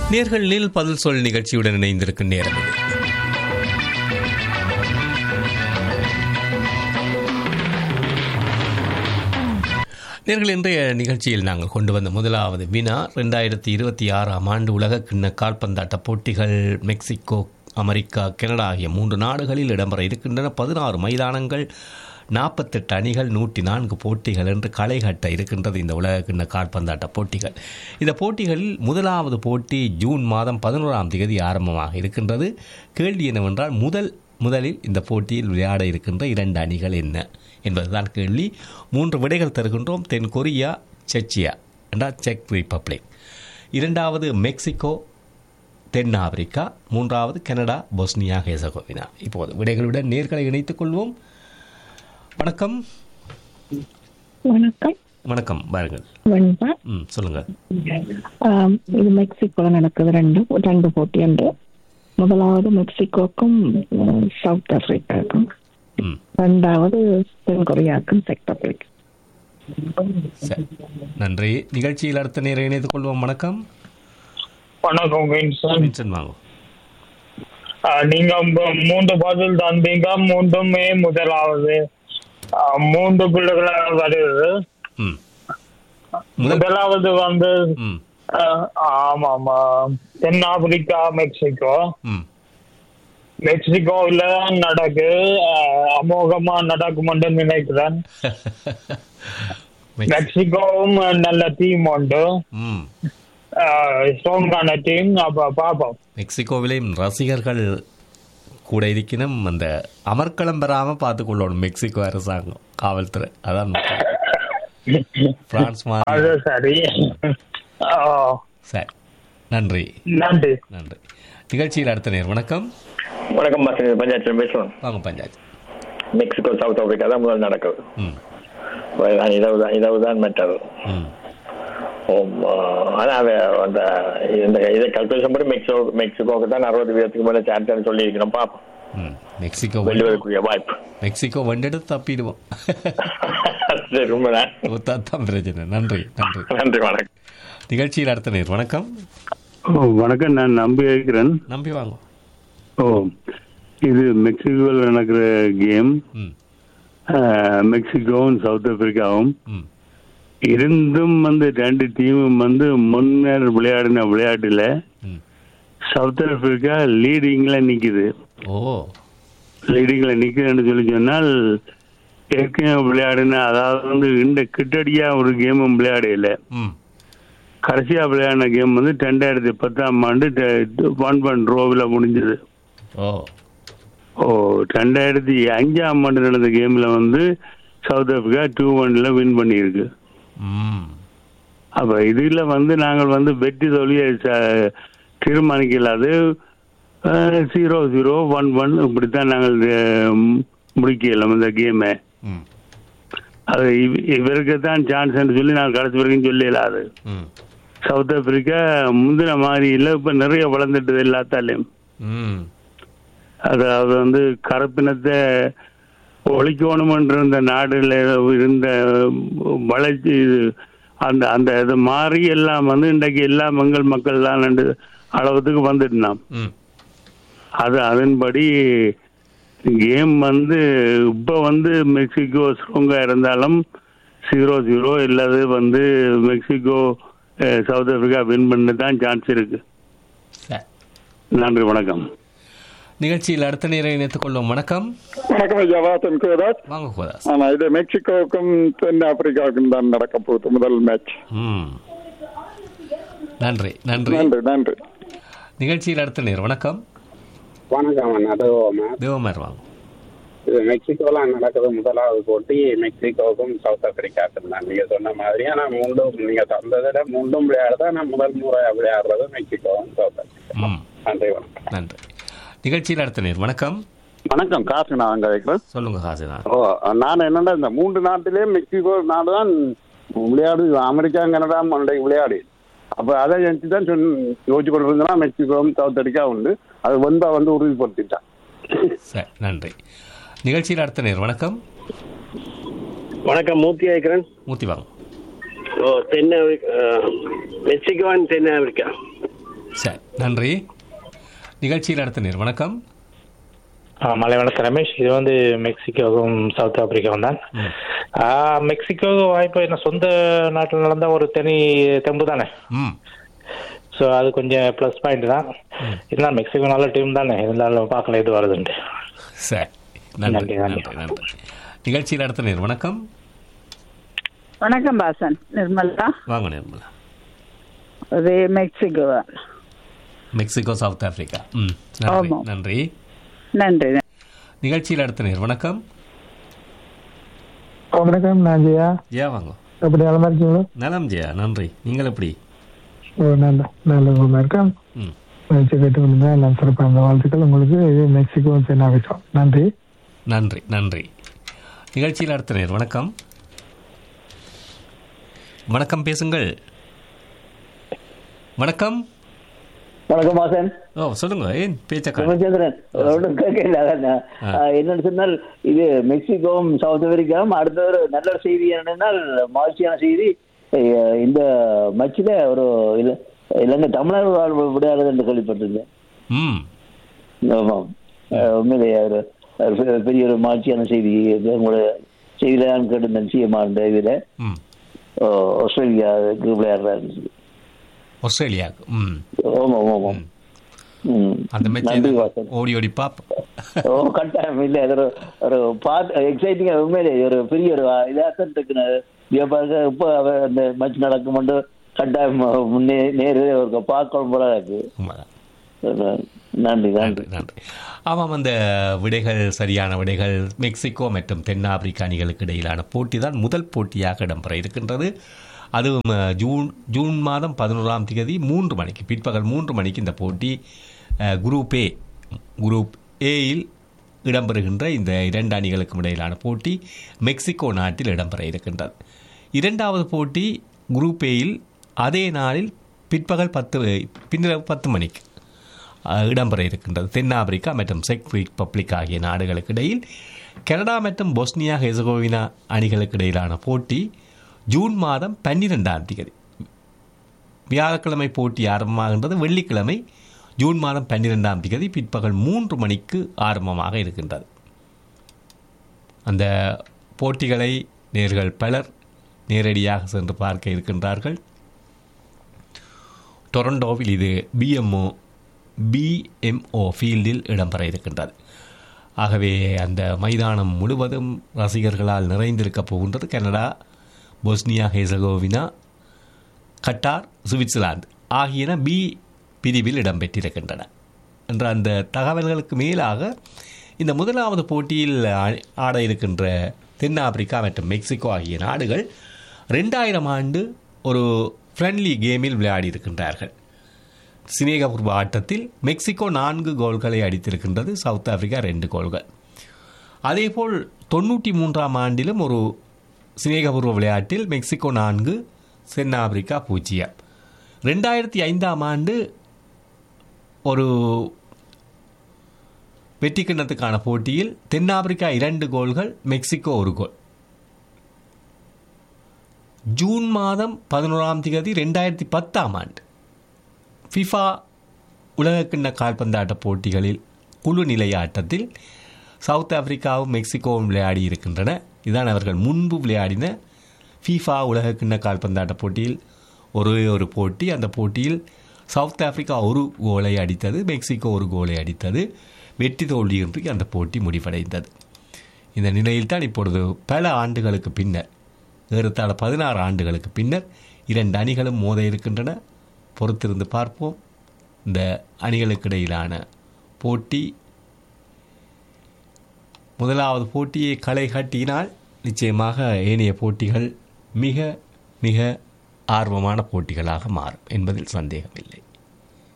நேர்களில் பதில் சொல் நிகழ்ச்சியுடன் இணைந்திருக்கும் நேரம் இது நேர்கள் இன்றைய நிகழ்ச்சியில் நாங்கள் கொண்டு வந்த முதலாவது வினா ரெண்டாயிரத்தி இருபத்தி ஆறாம் ஆண்டு உலக கிண்ண கால்பந்தாட்ட போட்டிகள் மெக்சிகோ அமெரிக்கா கனடா ஆகிய மூன்று நாடுகளில் இடம்பெற இருக்கின்றன பதினாறு மைதானங்கள் நாற்பத்தெட்டு அணிகள் நூற்றி நான்கு போட்டிகள் என்று களை கட்ட இருக்கின்றது இந்த உலக கிண்ண கால்பந்தாட்ட போட்டிகள் இந்த போட்டிகளில் முதலாவது போட்டி ஜூன் மாதம் பதினோராம் தேதி ஆரம்பமாக இருக்கின்றது கேள்வி என்னவென்றால் முதல் முதலில் இந்த போட்டியில் விளையாட இருக்கின்ற இரண்டு அணிகள் என்ன என்பதுதான் கேள்வி மூன்று விடைகள் தருகின்றோம் தென் கொரியா செச்சியா என்றால் செக் ரிப்பப்ளிக் இரண்டாவது மெக்சிகோ தென் ஆப்பிரிக்கா மூன்றாவது கனடா பொஸ்னியா ஹேசகோவினா இப்போது விடைகளுடன் நேர்களை இணைத்துக் கொள்வோம் வணக்கம் வணக்கம் வணக்கம் பாருங்கள் வெண்பா ம் சொல்லுங்கள் ஆம், இது மெக்சிகோல நடக்குது ரெண்டு ரெண்டு போட்டி என்று முதலாவது மெக்சிகோக்கும் அஹ், சவுத் ஆப்பிரிக்காவுக்கும் ம் ரெண்டாவது தென் கொரியாவுக்கும் செக் ஆப்பிரிக்கா சரி நன்றி நிகழ்ச்சியில் அடுத்த நேரம் இணைத்துக் கொள்வோம் வணக்கம் வணக்கம் வின்சன் வின்சன் வாங்க ஆஹ் நீங்க மு- மூன்று பதில் தந்தீங்க மூன்றுமே முதலாவது ஆஹ் மூன்று பிள்ளைகளாக வருது ம் முதல் முதலாவது வந்து ம் ஆஹ் ஆமாம் ஆஹ் தென்னாப்பிரிக்கா மெக்சிகோ ம் மெக்சிகோவில் தான் நடக்கு ஆஹ் அமோகமா நடக்கும்னு நினைக்கிறேன் மெக்ஸ்- மெக்சிகோவும் நல்ல டீம் உண்டு ம் ஸ்ட்ராங்கான டீம் அப்ப பாப்போம் மெக்சிகோவிலேயும் ரசிகர்கள் கூட இருக்கணும் அந்த அமர்க்களம் பெறாமல் பார்த்துக்கொள்ளணும் மெக்சிகோ அரசாங்கம் காவல்துறை அதான் முக்கியம். பிரான்ஸ் மாதிரி அது சரி ஆஹ் சரி நன்றி நன்றி நன்றி நிகழ்ச்சியில் அடுத்த நேர் வணக்கம் வணக்கம் பாஸ்டர் பஞ்சாயத்து பேசுவோம் வாங்க பஞ்சாயத்து மெக்சிகோ சவுத் ஆப்பிரிக்கா தான் முதல் நடக்குது ம் அதுதான் இரவு தான் இரவு தான் மெட்டல் ம் ஆனால் அந்த இந்த இதை கல்குலேஷன் படி மெக்சிகோ மெக்சிகோக்கு தான் அறுபது வீதத்துக்கு மேலே சான்ஸ் சொல்லியிருக்கிறோம் பார்ப்போம் ம் மெக்சிகோ வெல்லுவதற்குரிய வாய்ப்பு மெக்சிகோ வண்டெடுத்து தப்பிடுவோம் சரி ரொம்ப நன்றி. தான் பிரச்சனை நன்றி நன்றி நன்றி வணக்கம் நிகழ்ச்சியில் அடுத்த நேர் வணக்கம் ஓ வணக்கம் நான் நம்பி இருக்கிறேன் நம்பி வாங்க ஓ இது மெக்சிகோவில் நடக்கிற கேம் ம் மெக்சிகோவும் சவுத் ஆப்பிரிக்காவும் ம் இருந்தும் வந்து ரெண்டு டீமும் வந்து முன்னர் விளையாடின விளையாட்டுல ம் சவுத் ஆப்பிரிக்கா லீடிங்ல நிக்குது ஓ லீடிங்ல நிக்குதுன்னு சொல்லி சொன்னால் ஏற்கனவே விளையாடின அதாவது வந்து இந்த கிட்டடியா ஒரு கேமும் விளையாடல ம் கடைசியா விளையாடின கேம் வந்து ரெண்டாயிரத்தி பத்தாம் ஆண்டு ஒன் ஒன் ரோவில் முடிஞ்சது ஓ ஓ ரெண்டாயிரத்தி அஞ்சாம் ஆண்டு நடந்த கேம்ல வந்து சவுத் ஆப்பிரிக்கா டூ ஒன்ல வின் பண்ணியிருக்கு ம் அப்ப இதுல வந்து நாங்கள் வந்து வெற்றி தோல்வியை ச- தீர்மானிக்கல அது ஜீரோ ஜீரோ ஒன் ஒன் இப்படித்தான் நாங்கள் அஹ், முடிக்கலாம் இந்த கேமை ம் அது இவ- இவருக்கு தான் சான்ஸ் சொல்லி நான் கடைசி வரைக்கும் சொல்லல அது ம் சவுத் ஆப்பிரிக்கா முந்தின மாதிரி இல்லை இப்ப நிறைய வளர்ந்துட்டது எல்லாத்தாலையும் ம் அதாவது வந்து கருப்பினத்தை ஒழிக்கணுமென்ற இந்த நாடுல இருந்த வளர்ச்சி இது அந்த அந்த இது மாறி எல்லாம் வந்து இன்றைக்கு எல்லா மங்கள் மக்கள் தான் ரெண்டு அளவுக்கு வந்துட்டுனாம் ம் அது அதன்படி கேம் வந்து இப்போ வந்து மெக்சிகோ ஸ்ட்ராங்கா இருந்தாலும் ஜீரோ ஜீரோ இல்லாது வந்து மெக்சிகோ அஹ், சவுத் ஆப்பிரிக்கா வின் பண்ண தான் சான்ஸ் இருக்கு சரி நன்றி வணக்கம் நிகழ்ச்சியில் அடுத்த நேரம் இணைத்துக் கொள்வோம் வணக்கம் வணக்கம் ஐயா வாசன் கோதாஸ் வாங்க கோதாஸ் ஆனா இது மெக்சிகோவுக்கும் தென் ஆப்பிரிக்காவுக்கும் தான் நடக்க போகுது முதல் மேட்ச் ம் நன்றி நன்றி நன்றி நன்றி நிகழ்ச்சியில் அடுத்த நேரம் வணக்கம் வணக்கம் நடுவோம் தேவமர் வாங்க இது மெக்சிகோல நடக்குது முதலாவது போட்டி மெக்சிகோவுக்கும் சவுத் ஆப்பிரிக்காவுக்கும் தான் நீங்க சொன்ன மாதிரி ஆனா மூண்டும் நீங்க தந்ததுல மூண்டும் விளையாடுறது ஆனா முதல் முறை விளையாடுறது மெக்சிகோவும் சவுத் ஆப்பிரிக்கா ம் நன்றி வணக்கம் நன்றி நிகழ்ச்சியில் அடுத்த நேர் வணக்கம் வணக்கம் காசு நான் அங்க வைக்கிறேன் சொல்லுங்க ஹாசினா ஓ நான் என்னன்னா இந்த மூன்று நாட்டிலே மெக்சிகோ நாடு தான் விளையாடு அமெரிக்கா கனடா மண்டை விளையாடி அப்ப அதை நினைச்சு தான் சொன்ன யோசிச்சு கொண்டு இருந்தா மெக்சிகோவும் சவுத் ஆப்பிரிக்கா உண்டு அது வந்தா வந்து உறுதிப்படுத்திட்டான் சரி நன்றி நிகழ்ச்சியில் அடுத்த நேர் வணக்கம் வணக்கம் மூர்த்தி ஆயிக்கிறேன் மூர்த்தி வாங்க ஓ தென் ஆப்பிரிக்கா மெக்சிகோ அண்ட் தென் ஆப்பிரிக்கா சரி நன்றி நிகழ்ச்சியில் அடுத்த நேர் வணக்கம் ஆ, மலை வணக்கம் ரமேஷ் இது வந்து மெக்சிகோவும் சவுத் ஆப்பிரிக்காவும் தான் ஆ, மெக்சிகோ வாய்ப்பு என்ன சொந்த நாட்டில் நடந்த ஒரு தனி தெம்பு தானே ம் ஸோ அது கொஞ்சம் ப்ளஸ் பாயிண்ட் தான் இருந்தாலும் மெக்சிகோ நல்ல டீம் தானே இருந்தாலும் பார்க்கலாம் எது வருதுன்ட்டு சரி நன்றி நன்றி, நன்றி. நன்றி நன்றி நிகழ்ச்சியில் அடுத்த நேர் வணக்கம் வணக்கம் பாசன் நிர்மலா வாங்க நிர்மலா அது மெக்சிகோ தான் மெக்சிகோ சவுத் ஆப்பிரிக்கா ம் நன்றி ஆமாம். நன்றி நன்றி நிகழ்ச்சியில் அடுத்த நேர் வணக்கம் வணக்கம் நான் ஜெயா ஜெயா வாங்க எப்படி நலமா இருக்கீங்களா நலம் ஜெயா நன்றி நீங்கள் எப்படி ஓ நல்ல நல்ல நலமா இருக்கேன் ம் முயற்சி கேட்டுக்கொண்டு எல்லாம் சிறப்பாக அந்த வாழ்த்துக்கள் உங்களுக்கு இது மெக்சிகோ தென்னாவிசம் நன்றி நன்றி நன்றி நிகழ்ச்சியில் அடுத்த நேர் வணக்கம் வணக்கம் பேசுங்கள் வணக்கம் வணக்கம் வாசன் ஓ சொல்லுங்க ஏன் பேச்சக்கா ராமச்சந்திரன் ஒன்றும் கேட்கல அதான் நான், ஆ. ஆ, என்னன்னு சொன்னால் இது மெக்சிகோவும் சவுத் ஆப்பிரிக்காவும் அடுத்த ஒரு நல்ல ஒரு செய்தி என்னென்னால் மகிழ்ச்சியான செய்தி அஹ், இந்த மச்சில ஒரு இல- இலங்கை தமிழர் விளையாடுறது என்று கேள்விப்பட்டிருந்தேன் ம் ஆமாம் அஹ், உண்மையிலேயே ஒரு ஒரு பெ- பெரிய ஒரு மகிழ்ச்சியான செய்தி இது உங்களோட செய்தியில நான் கேட்டிருந்தேன் சிஎம்ஆ இந்த இதுல ம் ஓ, ஆஸ்திரேலியாவுக்கு விளையாடுறாரு ஆஸ்திரேலியாவுக்கு ம் ஆமாம் ஆமாம் ம். அந்த நன்றி மேட்ச் வாசன் ஓடி ஓடி பார்ப்போம் ஓ கட்டாயம் இல்ல அது ஒரு ஒரு பார்ட் எக்ஸைட்டிங்கா உண்மையிலே ஒரு பெரிய ஒரு இதாகத்தான் இருக்குன்னு வியாபார இப்போ அவ அந்த மேட்ச் நடக்கும் கட்டாயம் முன்னே நேரு ஒரு பார்க்கணும் போல இருக்கு உண்மைதான். நன்றி நன்றி நன்றி நன்றி ஆமாம் அந்த விடைகள் சரியான விடைகள் மெக்சிகோ மற்றும் தென்னாப்பிரிக்க அணிகளுக்கு இடையிலான போட்டி தான் முதல் போட்டியாக இடம்பெற இருக்கின்றது அதுவும் அஹ், ஜூன் ஜூன் மாதம் பதினோராம் தேதி மூன்று மணிக்கு பிற்பகல் மூன்று மணிக்கு இந்த போட்டி அஹ், குரூப் ஏ குரூப் ஏயில் இடம்பெறுகின்ற இந்த இரண்டு அணிகளுக்கும் இடையிலான போட்டி மெக்சிகோ நாட்டில் இடம்பெற இருக்கின்றது இரண்டாவது போட்டி குரூப் ஏயில் அதே நாளில் பிற்பகல் பத்து பின்னிரவு பத்து மணிக்கு அஹ், இடம்பெற இருக்கின்றது தென்னாப்பிரிக்கா மற்றும் செக் ரிப்பப்ளிக் ஆகிய நாடுகளுக்கு இடையில் கனடா மற்றும் பொஸ்னியா ஹெசகோவினா அணிகளுக்கு இடையிலான போட்டி ஜூன் மாதம் பன்னிரெண்டாம் தேதி வியாழக்கிழமை போட்டி ஆரம்பமாகின்றது வெள்ளிக்கிழமை ஜூன் மாதம் பன்னிரெண்டாம் தேதி பிற்பகல் மூன்று மணிக்கு ஆரம்பமாக இருக்கின்றது அந்த போட்டிகளை நேர்கள் பலர் நேரடியாக சென்று பார்க்க இருக்கின்றார்கள் டொரண்டோவில் இது பிஎம்ஓ பிஎம்ஓ ஃபீல்டில் இடம்பெற இருக்கின்றது ஆகவே அந்த மைதானம் முழுவதும் ரசிகர்களால் நிறைந்திருக்கப் போகின்றது Canada Bosnia Herzegovina Qatar Switzerland ஆகியன பி பிரிவில் இடம்பெற்றிருக்கின்றன என்ற அந்த தகவல்களுக்கு மேலாக இந்த முதலாவது போட்டியில் ஆ- ஆட இருக்கின்ற தென்னாப்பிரிக்கா மற்றும் மெக்சிகோ ஆகிய நாடுகள் ரெண்டாயிரம் ஆண்டு ஒரு ஃப்ரெண்ட்லி கேமில் விளையாடி இருக்கின்றார்கள் சினேகபூர்வ ஆட்டத்தில் மெக்சிகோ நான்கு கோல்களை அடித்திருக்கின்றது சவுத் ஆப்பிரிக்கா ரெண்டு கோல்கள் அதேபோல் தொண்ணூற்றி மூன்றாம் ஆண்டிலும் ஒரு சினேகபூர்வ விளையாட்டில் மெக்சிகோ நான்கு தென்னாப்பிரிக்கா பூஜ்ஜியம் ரெண்டாயிரத்தி ஐந்தாம் ஆண்டு ஒரு வெற்றி கிண்ணத்துக்கான போட்டியில் தென்னாப்பிரிக்கா இரண்டு கோல்கள் மெக்சிகோ ஒரு கோல் ஜூன் மாதம் பதினோராம் தேதி ரெண்டாயிரத்தி பத்தாம் ஆண்டு ஃபிஃபா உலகக்கிண்ண கால்பந்தாட்ட போட்டிகளில் குழு நிலை ஆட்டத்தில் சவுத் ஆப்பிரிக்காவும் மெக்சிகோவும் விளையாடி இருக்கின்றன இதான் அவர்கள் முன்பு விளையாடின ஃபீஃபா உலகக்கிண்ண கால்பந்தாட்ட போட்டியில் ஒரே ஒரு போட்டி அந்த போட்டியில் சவுத் ஆப்பிரிக்கா ஒரு கோலை அடித்தது மெக்சிகோ ஒரு கோலை அடித்தது வெற்றி தோல்வியின்றி அந்த போட்டி முடிவடைந்தது இந்த நிலையில்தான் இப்பொழுது பல ஆண்டுகளுக்கு பின்னர் ஏறத்தாழ பதினாறு ஆண்டுகளுக்கு பின்னர் இரண்டு அணிகளும் மோத இருக்கின்றன பொறுத்திருந்து பார்ப்போம் இந்த அணிகளுக்கு இடையிலான போட்டி முதலாவது போட்டியை களை கட்டினால் நிச்சயமாக ஏனைய போட்டிகள் மிக மிக ஆர்வமான போட்டிகளாக மாறும் என்பதில் சந்தேகமில்லை